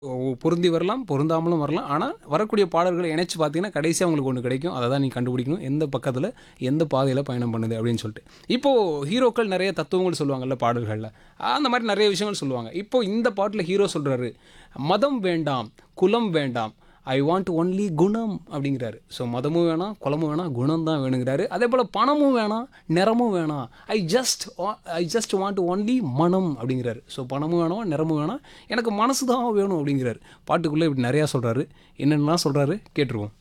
ஒ- பொருந்தி வரலாம் பொருந்தாமலும் வரலாம் ஆனால் வரக்கூடிய பாடல்களை இணைச்சு பார்த்தீங்கன்னா கடைசியாக உங்களுக்கு ஒன்று கிடைக்கும் அதை தான் நீ கண்டுபிடிக்கணும் எந்த பக்கத்தில் எந்த பாதையில் பயணம் பண்ணுது அப்படின்னு சொல்லிட்டு இப்போது ஹீரோக்கள் நிறைய தத்துவங்கள் சொல்லுவாங்கல்ல பாடல்களில் அந்த மாதிரி நிறைய விஷயங்கள் சொல்லுவாங்க இப்போ இந்த பாட்டில் ஹீரோ சொல்கிறாரு மதம் வேண்டாம் குலம் வேண்டாம் ஐ வாண்ட் ஒன்லி குணம் அப்படிங்கிறாரு ஸோ மதமும் வேணாம் குலமும் வேணாம் குணம் தான் வேணுங்கிறாரு அதே போல் பணமும் வேணாம் நிறமும் வேணாம் I just I just want only மனம் அப்படிங்கிறாரு ஸோ பணமும் வேணாம் நிறமும் வேணாம் எனக்கு மனசு தான் வேணும் அப்படிங்கிறாரு பாட்டுக்குள்ளே இப்படி நிறையா சொல்கிறாரு என்னென்னலாம் சொல்கிறாரு கேட்டுருவோம்